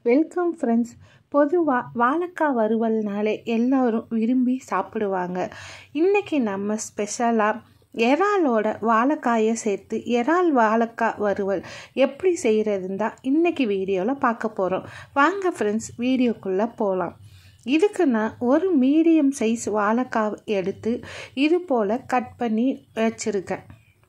welcome friends பொதுவாக வாழைக்காய் வறுவல்னாலே எல்லோரும் விரும்பி சாப்பிடுவாங்க இன்றைக்கி நம்ம ஸ்பெஷலாக இறாலோட வாழைக்காயை சேர்த்து இறால் வாழைக்காய் வறுவல் எப்படி செய்கிறதுன்னு தான் இன்றைக்கி வீடியோவில் பார்க்க போகிறோம் வாங்க ஃப்ரெண்ட்ஸ் வீடியோக்குள்ளே போகலாம் இதுக்கு நான் ஒரு மீடியம் சைஸ் வாழைக்காய் எடுத்து இது போல் கட் பண்ணி வச்சுருக்கேன்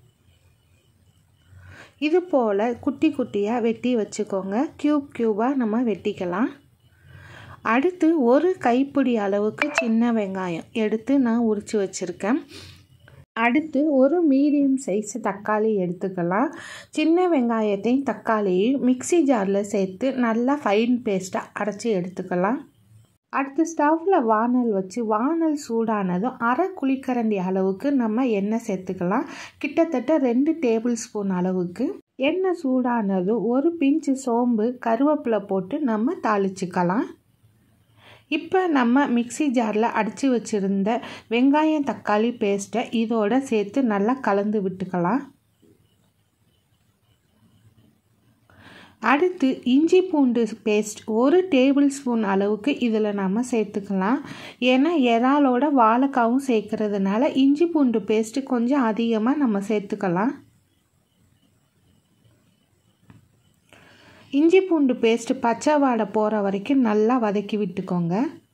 இது போல் குட்டி குட்டியாக வெட்டி வச்சுக்கோங்க க்யூப் க்யூபாக நம்ம வெட்டிக்கலாம் அடுத்து ஒரு கைப்பிடி அளவுக்கு சின்ன வெங்காயம் எடுத்து நான் உரித்து வச்சுருக்கேன் அடுத்து ஒரு மீடியம் சைஸ் தக்காளி எடுத்துக்கலாம் சின்ன வெங்காயத்தையும் தக்காளியையும் மிக்சி ஜாரில் சேர்த்து நல்லா ஃபைன் பேஸ்ட்டாக அரைச்சி எடுத்துக்கலாம் அடுத்து ஸ்டவ்வில் வானல் வச்சு வானல் சூடானதும் அரை குழிக்கரண்டி அளவுக்கு நம்ம எண்ணெய் சேர்த்துக்கலாம் கிட்டத்தட்ட ரெண்டு டேபிள் ஸ்பூன் அளவுக்கு எண்ணெய் சூடானதும் ஒரு பிஞ்சு சோம்பு கருவேப்பிலை போட்டு நம்ம தாளிச்சுக்கலாம் இப்போ நம்ம மிக்சி ஜாரில் அடித்து வச்சுருந்த வெங்காயம் தக்காளி பேஸ்ட்டை இதோட சேர்த்து நல்லா கலந்து விட்டுக்கலாம் அடுத்து இஞ்சி பூண்டு பேஸ்ட் ஒரு டேபிள் ஸ்பூன் அளவுக்கு இதில் நம்ம சேர்த்துக்கலாம் ஏன்னா இறாலோட வாழைக்காவும் சேர்க்கறதுனால இஞ்சி பூண்டு பேஸ்ட்டு கொஞ்சம் அதிகமாக நம்ம சேர்த்துக்கலாம் இஞ்சி பூண்டு பேஸ்ட்டு பச்சை வாடை போகிற வரைக்கும் நல்லா வதக்கி விட்டுக்கோங்க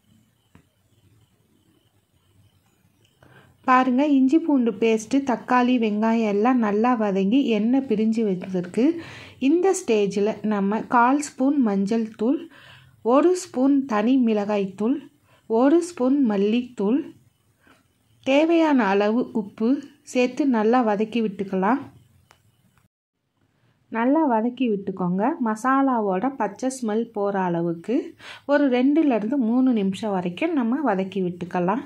பாருங்கள் இஞ்சி பூண்டு பேஸ்ட்டு தக்காளி வெங்காயம் எல்லாம் நல்லா வதங்கி எண்ணெய் பிரிஞ்சு வந்திருக்கு இந்த ஸ்டேஜில் நம்ம கால் ஸ்பூன் மஞ்சள் தூள் ஒரு ஸ்பூன் தனி மிளகாய் தூள் ஒரு ஸ்பூன் மல்லித்தூள் தேவையான அளவு உப்பு சேர்த்து நல்லா வதக்கி விட்டுக்கலாம் நல்லா வதக்கி விட்டுக்கோங்க மசாலாவோட பச்சை ஸ்மெல் போகிற அளவுக்கு ஒரு ரெண்டுலேருந்து மூணு நிமிஷம் வரைக்கும் நம்ம வதக்கி விட்டுக்கலாம்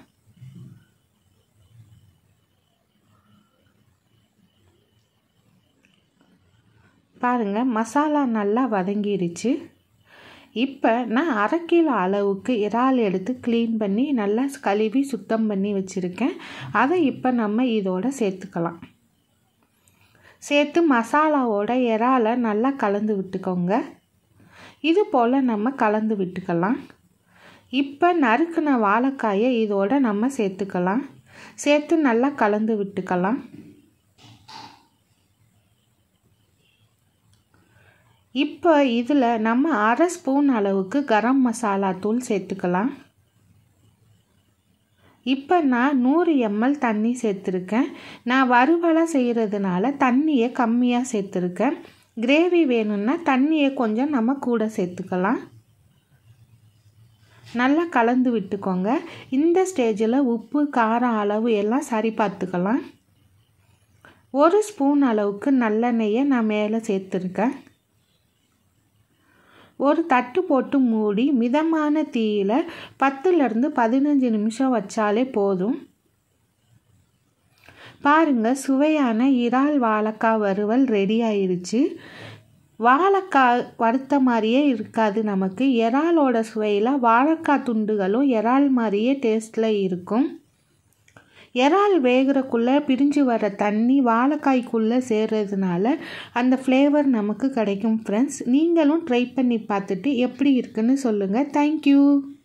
பாருங்கள் மசாலா நல்லா வதங்கிடுச்சு இப்போ நான் அரை கிலோ அளவுக்கு இறால் எடுத்து க்ளீன் பண்ணி நல்லா கழுவி சுத்தம் பண்ணி வச்சுருக்கேன் அதை இப்போ நம்ம இதோட சேர்த்துக்கலாம் சேர்த்து மசாலாவோட இறாலை நல்லா கலந்து விட்டுக்கோங்க இது போல் நம்ம கலந்து விட்டுக்கலாம் இப்போ நறுக்கின வாழைக்காயை இதோட நம்ம சேர்த்துக்கலாம் சேர்த்து நல்லா கலந்து விட்டுக்கலாம் இப்போ இதில் நம்ம அரை ஸ்பூன் அளவுக்கு கரம் மசாலா தூள் சேர்த்துக்கலாம் இப்போ நான் நூறு எம்எல் தண்ணி சேர்த்துருக்கேன் நான் வறுவலாக செய்கிறதுனால தண்ணியை கம்மியாக சேர்த்துருக்கேன் கிரேவி வேணும்னா தண்ணியை கொஞ்சம் நம்ம கூட சேர்த்துக்கலாம் நல்லா கலந்து விட்டுக்கோங்க இந்த ஸ்டேஜில் உப்பு காரம் அளவு எல்லாம் சரி பார்த்துக்கலாம் ஒரு ஸ்பூன் அளவுக்கு நல்லெண்ணெயை நான் மேலே சேர்த்துருக்கேன் ஒரு தட்டு போட்டு மூடி மிதமான தீயில் பத்துலேருந்து பதினஞ்சு நிமிஷம் வச்சாலே போதும் பாருங்கள் சுவையான இறால் வாழைக்காய் வறுவல் ரெடி ஆயிடுச்சு வாழைக்காய் வறுத்த மாதிரியே இருக்காது நமக்கு இறாலோட சுவையில் வாழைக்காய் துண்டுகளும் இறால் மாதிரியே டேஸ்ட்டில் இருக்கும் இறால் வேகிறக்குள்ளே பிரிஞ்சு வர தண்ணி வாழைக்காய்க்குள்ளே சேர்றதுனால அந்த ஃப்ளேவர் நமக்கு கிடைக்கும் ஃப்ரெண்ட்ஸ் நீங்களும் ட்ரை பண்ணி பார்த்துட்டு எப்படி இருக்குன்னு சொல்லுங்கள் தேங்க்யூ